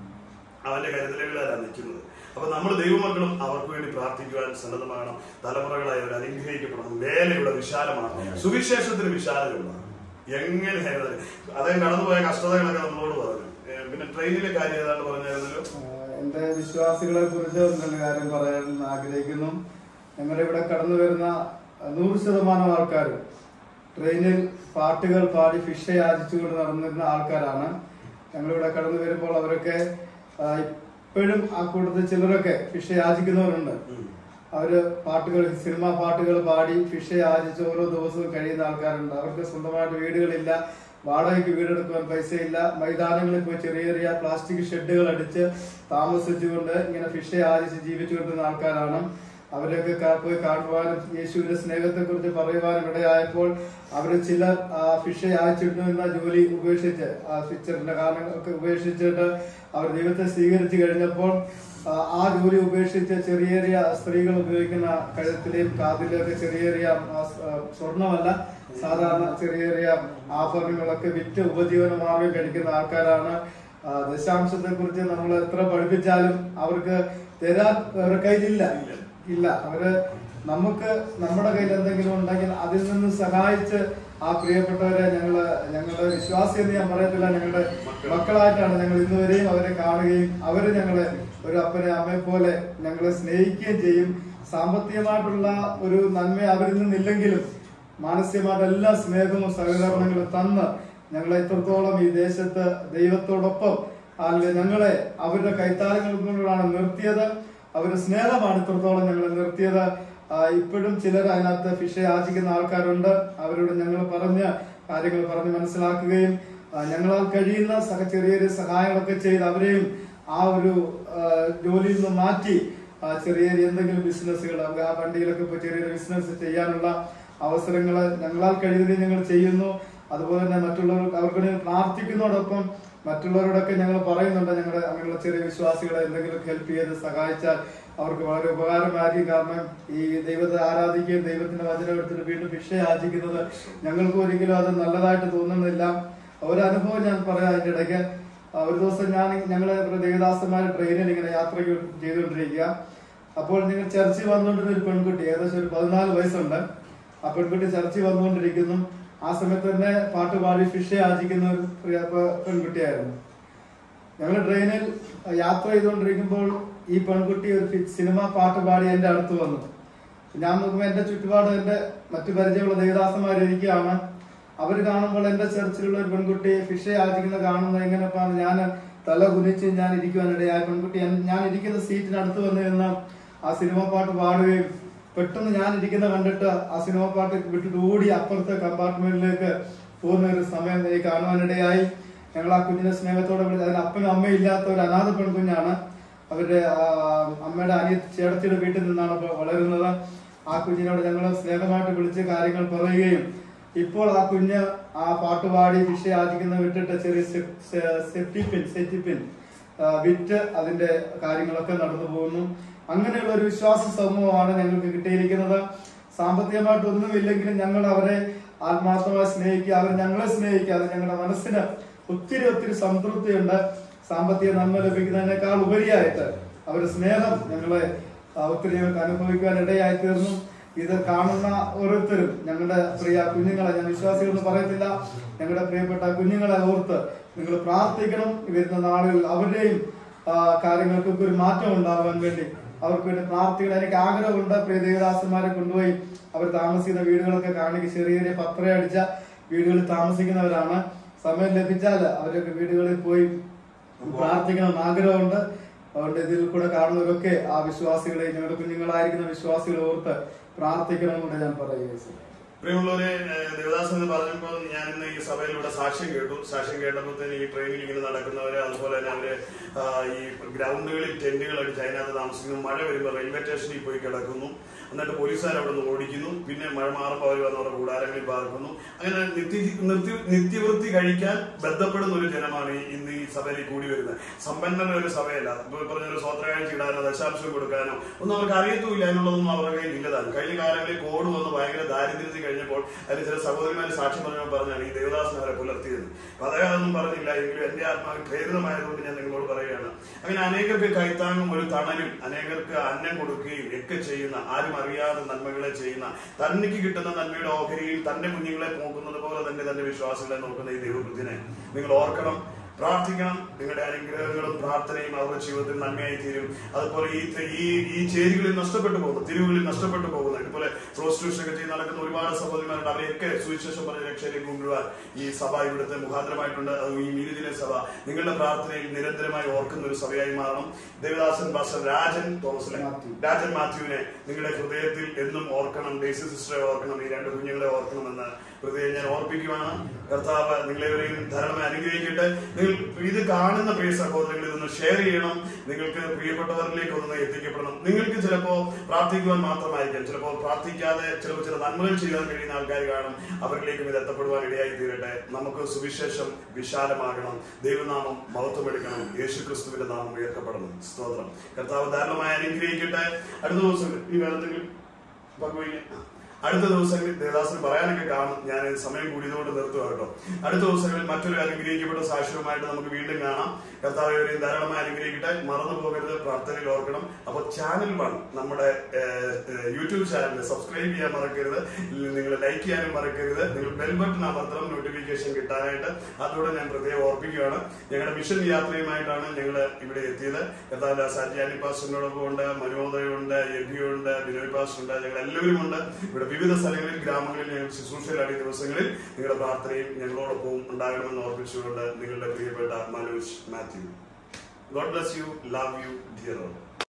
അവന്റെ കരുതലുകളാണ് നിൽക്കുന്നത് അപ്പൊ നമ്മൾ ദൈവമക്കളും അവർക്ക് വേണ്ടി പ്രാർത്ഥിക്കുവാൻ സന്നദ്ധമാകണം തലമുറകളായി അവർ അനുഗ്രഹിക്കപ്പെടണം വേലയുടെ വിശാലമാണ് സുവിശേഷത്തിന് വിശാലതയുള്ളതാണ് എങ്ങനെയായിരുന്നു അദ്ദേഹം കടന്നുപോയ കഷ്ടതകളൊക്കെ നമ്മളോട് പറഞ്ഞു ഏ, പിന്നെ ട്രെയിനിലെ കാര്യം ഏതാണ്ട് പറഞ്ഞായിരുന്നല്ലോ ആഹ് എന്റെ വിശ്വാസികളെ കുറിച്ച് ഒന്ന് രണ്ട് കാര്യം പറയാൻ ആഗ്രഹിക്കുന്നു ഞങ്ങളുടെ ഇവിടെ കടന്നു വരുന്ന നൂറ് ശതമാനം ആൾക്കാർ ട്രെയിനിൽ പാട്ടുകൾ പാടി ഫിഷ യാചിച്ചുകൊണ്ട് നടന്നിരുന്ന ആൾക്കാരാണ് ഞങ്ങളിവിടെ കടന്നു വരുമ്പോൾ അവരൊക്കെ ആ, ഇപ്പോഴും ആ കൂട്ടത്തിൽ ചിലരൊക്കെ ഫിഷ് യാചിക്കുന്നവരുണ്ട് ഉം. അവര് പാട്ടുകൾ സിനിമാ പാട്ടുകൾ പാടി ഫിഷ് യാചിച്ച് ഓരോ ദിവസവും കഴിയുന്ന ആൾക്കാരുണ്ട് അവർക്ക് സ്വന്തമായിട്ട് വീടുകളില്ല വാടകയ്ക്ക് വീടെടുക്കുവാൻ പൈസയില്ല മൈതാനങ്ങളിൽ പോയി ചെറിയ ചെറിയ പ്ലാസ്റ്റിക് ഷെഡുകൾ അടിച്ച് താമസിച്ചുകൊണ്ട് ഇങ്ങനെ ഫിഷ് യാചിച്ച് ജീവിച്ചുകൊണ്ടിരുന്ന ആൾക്കാരാണ് അവരൊക്കെ കാ- പോയി കാണുവാനും യേശുവിന്റെ സ്നേഹത്തെ കുറിച്ച് പറയുവാനും ഇടയായപ്പോൾ അവര് ചിലർ ആ ഫിഷ് യാചിച്ചിരുന്ന ജോലി ഉപേക്ഷിച്ച് ആ ഫിച്ചറിന്റെ കാരണങ്ങളൊക്കെ ഉപേക്ഷിച്ചിട്ട് അവർ ദൈവത്തെ സ്വീകരിച്ചു കഴിഞ്ഞപ്പോൾ ആ, ആ ജോലി ഉപേക്ഷിച്ച് ചെറിയ ചെറിയ സ്ത്രീകൾ ഉപയോഗിക്കുന്ന കഴുത്തിലെയും കാതിലെയൊക്കെ ചെറിയ ചെറിയ ആ, സ്- ആ, സ്വർണ്ണമല്ല സാധാരണ ചെറിയ ചെറിയ ആഭരണങ്ങളൊക്കെ വിറ്റ് ഉപജീവന മാർഗം കഴിക്കുന്ന ആൾക്കാരാണ് ആ, ദശാംശത്തെ കുറിച്ച് നമ്മൾ എത്ര പഠിപ്പിച്ചാലും അവർക്ക് തരാൻ അവരുടെ കയ്യിലില്ല ഇല്ല അവര് നമുക്ക് നമ്മുടെ കയ്യിൽ എന്തെങ്കിലും ഉണ്ടെങ്കിൽ അതിൽ നിന്ന് സഹായിച്ച് ആ പ്രിയപ്പെട്ടവരെ ഞങ്ങള് ഞങ്ങളുടെ വിശ്വാസി എന്ന് ഞാൻ പറയത്തില്ല ഞങ്ങളുടെ മക്കളായിട്ടാണ് ഞങ്ങൾ ഇന്നുവരെയും അവരെ കാണുകയും അവര് ഞങ്ങളെ ഒരു അപ്പനെ അമ്മയെ പോലെ ഞങ്ങളെ സ്നേഹിക്കുകയും ചെയ്യും സാമ്പത്തികമായിട്ടുള്ള ഒരു നന്മ അവരിൽ നിന്നില്ലെങ്കിലും മാനസികമായിട്ട് എല്ലാ സ്നേഹവും സഹകരണങ്ങളും തന്ന് ഞങ്ങളെ ഇത്രത്തോളം ഈ ദേശത്ത് ദൈവത്തോടൊപ്പം അല്ലെങ്കിൽ ഞങ്ങളെ അവരുടെ കൈത്താരങ്ങൾ കൊണ്ടാണ് നിർത്തിയത് അവരുടെ സ്നേഹമാണ് ഇത്രത്തോളം ഞങ്ങളെ നിർത്തിയത് ആ, ഇപ്പോഴും ചിലർ അതിനകത്ത് ഫിഷ് യാചിക്കുന്ന ആൾക്കാരുണ്ട് അവരോട് ഞങ്ങൾ പറഞ്ഞ കാര്യങ്ങൾ പറഞ്ഞ് മനസ്സിലാക്കുകയും ആ, ഞങ്ങളാൽ കഴിയുന്ന സഹ ചെറിയ ചെറിയ സഹായങ്ങളൊക്കെ ചെയ്ത് അവരെയും ആ ഒരു ആ, ജോലിയിൽ നിന്ന് മാറ്റി ആ, ചെറിയ ചെറിയ എന്തെങ്കിലും ബിസിനസ്സുകൾ ആ വണ്ടിയിലൊക്കെ പോയി ചെറിയ ബിസിനസ് ചെയ്യാനുള്ള അവസരങ്ങൾ ഞങ്ങളാൽ കഴിയുന്നത് ഞങ്ങൾ ചെയ്യുന്നു അതുപോലെ തന്നെ മറ്റുള്ളവർ അവർക്ക് വേണ്ടി പ്രാർത്ഥിക്കുന്നതോടൊപ്പം മറ്റുള്ളവരോടൊക്കെ ഞങ്ങൾ പറയുന്നുണ്ട് ഞങ്ങളുടെ അങ്ങനെയുള്ള ചെറിയ വിശ്വാസികളെ എന്തെങ്കിലും ഹെൽപ്പ് ചെയ്ത് സഹായിച്ചാൽ അവർക്ക് വളരെ ഉപകാരമായിരിക്കും കാരണം ഈ ദൈവത്തെ ആരാധിക്കുകയും ദൈവത്തിന്റെ വചനം എടുത്തിട്ട് വീണ്ടും ഭിക്ഷ യാചിക്കുന്നത് ഞങ്ങൾക്ക് ഒരിക്കലും അത് നല്ലതായിട്ട് തോന്നുന്നില്ല ഒരനുഭവം ഞാൻ പറയാം അതിന്റെ ഇടയ്ക്ക് ആ, ഒരു ദിവസം ഞാൻ ഞങ്ങള് ദേവദാസന്മാര് ട്രെയിനിൽ ഇങ്ങനെ യാത്ര ചെയ്തുകൊണ്ടിരിക്കുക അപ്പോൾ നിങ്ങൾ ചർച്ചിൽ വന്നുകൊണ്ടിരുന്ന ഒരു പെൺകുട്ടി ഏകദേശം ഒരു പതിനാല് വയസ്സുണ്ട് ആ പെൺകുട്ടി ചർച്ചിൽ വന്നുകൊണ്ടിരിക്കുന്നു ആ സമയത്ത് തന്നെ പാട്ട് പാടി ഫിഷ് യാചിക്കുന്ന ഒരു പ്രിയ പെ- പെൺകുട്ടിയായിരുന്നു ഞങ്ങൾ ട്രെയിനിൽ യാത്ര ചെയ്തുകൊണ്ടിരിക്കുമ്പോൾ ഈ പെൺകുട്ടി ഒരു ഫി- സിനിമ പാട്ട് പാടി എന്റെ അടുത്ത് വന്നു ഞാൻ നോക്കുമ്പോൾ എന്റെ ചുറ്റുപാട് എന്റെ മറ്റു പരിചയമുള്ള ദേവദാസന്മാർ ഇരിക്കുകയാണ് അവർ കാണുമ്പോൾ എന്റെ ചർച്ചിലുള്ള ഒരു പെൺകുട്ടി ഫിഷ് യാചിക്കുന്ന കാണുന്നത് എങ്ങനെയാണ് ഞാൻ തല കുനിച്ച് ഞാൻ ഇരിക്കുവാനിടയായ പെൺകുട്ടി എൻ- ഞാൻ ഇരിക്കുന്ന സീറ്റിനടുത്ത് വന്ന് നിന്ന് ആ സിനിമ പാട്ട് പാടുകയും പെട്ടെന്ന് ഞാൻ ഇരിക്കുന്ന കണ്ടിട്ട് ആ സിനിമ പാട്ട് വിട്ടിട്ട് ഓടി അപ്പുറത്തെ കമ്പാർട്ട്മെന്റിലേക്ക് പോകുന്ന ഒരു സമയം എനിക്ക് കാണുവാനിടയായി ഞങ്ങൾ ആ കുഞ്ഞിനെ സ്നേഹത്തോടെ വിളിച്ച് അതിന് അപ്പനും അമ്മയും ഇല്ലാത്ത ഒരു അനാഥ പെൺകുഞ്ഞാണ് അവരുടെ ആ, അമ്മയുടെ അനിയ ചേട്ടത്തിയുടെ വീട്ടിൽ നിന്നാണ് ഇപ്പോൾ വളരുന്നത് ആ കുഞ്ഞിനോട് ഞങ്ങൾ സ്നേഹമായിട്ട് വിളിച്ച് കാര്യങ്ങൾ പറയുകയും ഇപ്പോൾ ആ കുഞ്ഞ് ആ പാട്ട് പാടി ഫിഷ് യാചിക്കുന്ന വിട്ടിട്ട് ചെറിയ സെപ്റ്റിപ്പിൻ സെറ്റിപ്പിൻ വിറ്റ് അതിന്റെ കാര്യങ്ങളൊക്കെ നടന്നു പോകുന്നു അങ്ങനെയുള്ള ഒരു വിശ്വാസ സമൂഹമാണ് ഞങ്ങൾക്ക് കിട്ടിയിരിക്കുന്നത് സാമ്പത്തികമായിട്ട് ഒന്നുമില്ലെങ്കിലും ഞങ്ങൾ അവരെ ആത്മാർത്ഥമായി സ്നേഹിക്കുക അവർ ഞങ്ങളെ സ്നേഹിക്കുക അത് ഞങ്ങളുടെ മനസ്സിന് ഒത്തിരി ഒത്തിരി സംതൃപ്തിയുണ്ട് സാമ്പത്തിക നന്മ ലഭിക്കുന്നതിനേക്കാൾ ഉപരിയായിട്ട് അവരുടെ സ്നേഹം ഞങ്ങളെ ആ, ഒത്തിരി ഞങ്ങൾക്ക് അനുഭവിക്കുവാൻ ഇടയായി തീർന്നു ഇത് കാണുന്ന ഓരോരുത്തരും ഞങ്ങളുടെ പ്രിയ കുഞ്ഞുങ്ങളെ ഞാൻ വിശ്വാസികളെന്ന് പറയത്തില്ല ഞങ്ങളുടെ പ്രിയപ്പെട്ട കുഞ്ഞുങ്ങളെ ഓർത്ത് നിങ്ങൾ പ്രാർത്ഥിക്കണം ഈ വരുന്ന നാളുകളിൽ അവരുടെയും ആ, കാര്യങ്ങൾക്കൊക്കെ ഒരു മാറ്റം ഉണ്ടാവാൻ വേണ്ടി അവർക്ക് വേണ്ടി പ്രാർത്ഥിക്കണം എനിക്ക് ആഗ്രഹമുണ്ട് പ്രിയ ദേവദാസന്മാരെ കൊണ്ടുപോയി അവർ താമസിക്കുന്ന വീടുകളൊക്കെ കാണിക്ക് ചെറിയ ചെറിയ പത്ര അടിച്ച വീടുകളിൽ താമസിക്കുന്നവരാണ് സമയം ലഭിച്ചാൽ അവരൊക്കെ വീടുകളിൽ പോയി പ്രാർത്ഥിക്കണം ആഗ്രഹമുണ്ട് അതുകൊണ്ട് ഇതിൽ കൂടെ കാണുന്നവരൊക്കെ ആ വിശ്വാസികളെ ഞങ്ങളുടെ കുഞ്ഞുങ്ങളായിരിക്കുന്ന വിശ്വാസികളെ ഓർത്ത് പ്രാർത്ഥിക്കണമെന്ന് ഞാൻ പറയുക പ്രിയമുള്ളവരെ ഏഹ്, ദേവദാസൻ എന്ന് പറഞ്ഞപ്പോൾ ഞാൻ ഇന്ന് ഈ സഭയിലൂടെ സാക്ഷ്യം കേട്ടു സാക്ഷ്യം കേട്ടപ്പോഴത്തേന് ഈ ട്രെയിനിൽ ഇങ്ങനെ നടക്കുന്നവര് അതുപോലെ തന്നെ അവര് ആ, ഈ ഗ്രൗണ്ടുകളിൽ ടെന്റുകൾ അടിച്ച് അതിനകത്ത് താമസിക്കുന്നു മഴ വരുമ്പോൾ റെയിൽവേ സ്റ്റേഷനിൽ പോയി കിടക്കുന്നു എന്നിട്ട് പോലീസുകാർ അവിടെ നിന്ന് ഓടിക്കുന്നു പിന്നെ മഴ മാറുമ്പോൾ അവർ വന്ന് അവിടെ കൂടാരങ്ങളിൽ പാർക്കുന്നു അങ്ങനെ നിത്യ നിർത്തി നിത്യവൃത്തി കഴിക്കാൻ ബന്ധപ്പെടുന്ന ഒരു ജനമാണ് ഈ- ഇന്ന് ഈ സഭയിൽ കൂടി വരുന്നത് സമ്പന്നന ഒരു സഭയല്ല ഇപ്പൊ പറഞ്ഞൊരു സ്വത്രകാഴ്ച ഇടാനോ ദശാംശം കൊടുക്കാനോ ഒന്നും അവർക്ക് അറിയത്തുമില്ല എന്നുള്ളതൊന്നും അവരുടെ കയ്യിൽ ഇല്ലതാണ് കഴിഞ്ഞ കാലങ്ങളിൽ കോഡ് വന്ന് ഭയങ്കര ദാരിദ്ര്യത്തിൽ കഴിഞ്ഞപ്പോൾ അതിൽ ചില സഹോദരിമാർ സാക്ഷ്യം പറഞ്ഞപ്പോൾ പറഞ്ഞാണ് ഈ ദേവദാസൻ അവരെ പുലർത്തിയത് അപ്പൊ അദ്ദേഹം അതൊന്നും പറഞ്ഞില്ല എങ്കിലും എന്റെ ആത്മാവ് പ്രേരിതമായതുകൊണ്ട് ഞാൻ നിങ്ങളോട് പറയുകയാണ് അങ്ങനെ അനേകർക്ക് കൈത്താങ്ങും ഒരു തണലും അനേകർക്ക് അന്നം കൊടുക്കുകയും ഒക്കെ ചെയ്യുന്ന ആരും അറിയാതെ നന്മകളെ ചെയ്യുന്ന തന്നിക്ക് കിട്ടുന്ന നന്മയുടെ ഓഹരിയിൽ തന്റെ കുഞ്ഞുങ്ങളെ നോക്കുന്നത് പോലെ തന്നെ തന്റെ വിശ്വാസികളെ നോക്കുന്ന ഈ ദൈവവൃത്തിനെ നിങ്ങൾ ഓർക്കണം പ്രാർത്ഥിക്കണം നിങ്ങളുടെ അനുഗ്രഹങ്ങളും പ്രാർത്ഥനയും അവരുടെ ജീവിതത്തിൽ നന്മയായി തീരും അതുപോലെ ഈ ഈ ഈ ചേരികളിൽ നഷ്ടപ്പെട്ടു പോകുന്ന തിരിവുകളിൽ നഷ്ടപ്പെട്ടു പോകുന്ന ഇതുപോലെ പ്രോസ്റ്റിറ്റ്യൂഷൻ ഒക്കെ ചെയ്ത് നടക്കുന്ന ഒരുപാട് സഹോദരിമാരുണ്ട് അവരെയൊക്കെ സുവിശേഷം പറഞ്ഞ രക്ഷയിലേക്ക് കൊണ്ടുവരാൻ ഈ സഭ ഇവിടുത്തെ മുഖാന്തരമായിട്ടുണ്ട് അത് ഈ മീനുദിന സഭ നിങ്ങളുടെ പ്രാർത്ഥനയിൽ നിരന്തരമായി ഓർക്കുന്ന ഒരു സഭയായി മാറണം ദേവദാസൻ ഭാഷ രാജൻ തോമസിലെ മാത്യു. രാജൻ മാത്യുവിനെ നിങ്ങളുടെ ഹൃദയത്തിൽ എന്നും ഓർക്കണം ഡേസി സിസ്റ്ററെ ഓർക്കണം ഈ രണ്ട് കുഞ്ഞുങ്ങളെ ഓർക്കണമെന്ന് ഹൃദയം ഞാൻ ഓർപ്പിക്കുവാണ് കർത്താവ് നിങ്ങളെവരെയും ധാരാളമായി അനുഗ്രഹിക്കട്ടെ നിങ്ങൾ ഇത് കാണുന്ന പ്രിയ സഹോദരങ്ങൾ ഇതൊന്ന് ഷെയർ ചെയ്യണം നിങ്ങൾക്ക് പ്രിയപ്പെട്ടവരിലേക്ക് ഒന്ന് എത്തിക്കപ്പെടണം നിങ്ങൾക്ക് ചിലപ്പോ പ്രാർത്ഥിക്കുവാൻ മാത്രമായിരിക്കാം ചിലപ്പോൾ പ്രാർത്ഥിക്കാതെ ചിലപ്പോൾ ചില നന്മകൾ ചെയ്യാൻ കഴിയുന്ന ആൾക്കാർ കാണും അവരിലേക്കും ഇത് എത്തപ്പെടുവാൻ ഇടയായി തീരട്ടെ നമുക്ക് സുവിശേഷം വിശാലമാകണം ദൈവനാമം മഹത്വമെടുക്കണം യേശു ക്രിസ്തുവിന്റെ നാമം ഉയർത്തപ്പെടണം സ്തോത്രം കർത്താവ് ധാരാളമായി അനുഗ്രഹിക്കട്ടെ അടുത്ത ദിവസം ഈ വേറെ എന്തെങ്കിലും പങ്കുവയ്ക്കാം അടുത്ത ദിവസങ്ങളിൽ ദേവദാസിന് പറയാനൊക്കെ കാണും ഞാൻ സമയം കൂടിയതുകൊണ്ട് നിർത്തുക കേട്ടോ അടുത്ത ദിവസങ്ങളിൽ മറ്റൊരു അനുഗ്രഹിക്കപ്പെട്ട സാക്ഷ്യവുമായിട്ട് നമുക്ക് വീണ്ടും കാണാം കർത്താവ് ഇവരെയും ധാരാളമായി അനുഗ്രഹിക്കട്ടെ മറന്നു പോകരുത് പ്രാർത്ഥനയിൽ ഓർക്കണം അപ്പൊ ചാനൽ വൺ നമ്മുടെ ഏഹ്, ഏഹ്, യൂട്യൂബ് ചാനൽ സബ്സ്ക്രൈബ് ചെയ്യാൻ മറക്കരുത് നിങ്ങൾ ലൈക്ക് ചെയ്യാനും മറക്കരുത് നിങ്ങൾ ബെൽ ബട്ടൺ അമർത്തണം നോട്ടിഫിക്കേഷൻ കിട്ടാനായിട്ട് അതുകൂടെ ഞാൻ പ്രത്യേകം ഓർപ്പിക്കുകയാണ് ഞങ്ങളുടെ മിഷൻ യാത്രയുമായിട്ടാണ് ഞങ്ങൾ ഇവിടെ എത്തിയത് കർത്താവ് സജ്ജാനി പാസ്റ്ററിനോടൊപ്പം ഉണ്ട് മനോദയുണ്ട് യബിയുണ്ട് ബിനോയ് പാസ്റ്റർ ഉണ്ട് ഞങ്ങൾ എല്ലാവരും ഉണ്ട് ഇവിടെ വിവിധ സ്ഥലങ്ങളിൽ ഗ്രാമങ്ങളിൽ ഞങ്ങൾ ശുശ്രൂഷയിലാടിയ ദിവസങ്ങളിൽ നിങ്ങളുടെ പ്രാർത്ഥനയും ഞങ്ങളോടൊപ്പം ഉണ്ടാകണമെന്ന് ഓർപ്പിച്ചുകൊണ്ട് നിങ്ങളുടെ പ്രിയപ്പെട്ട Manoj Mathew God bless you love you dear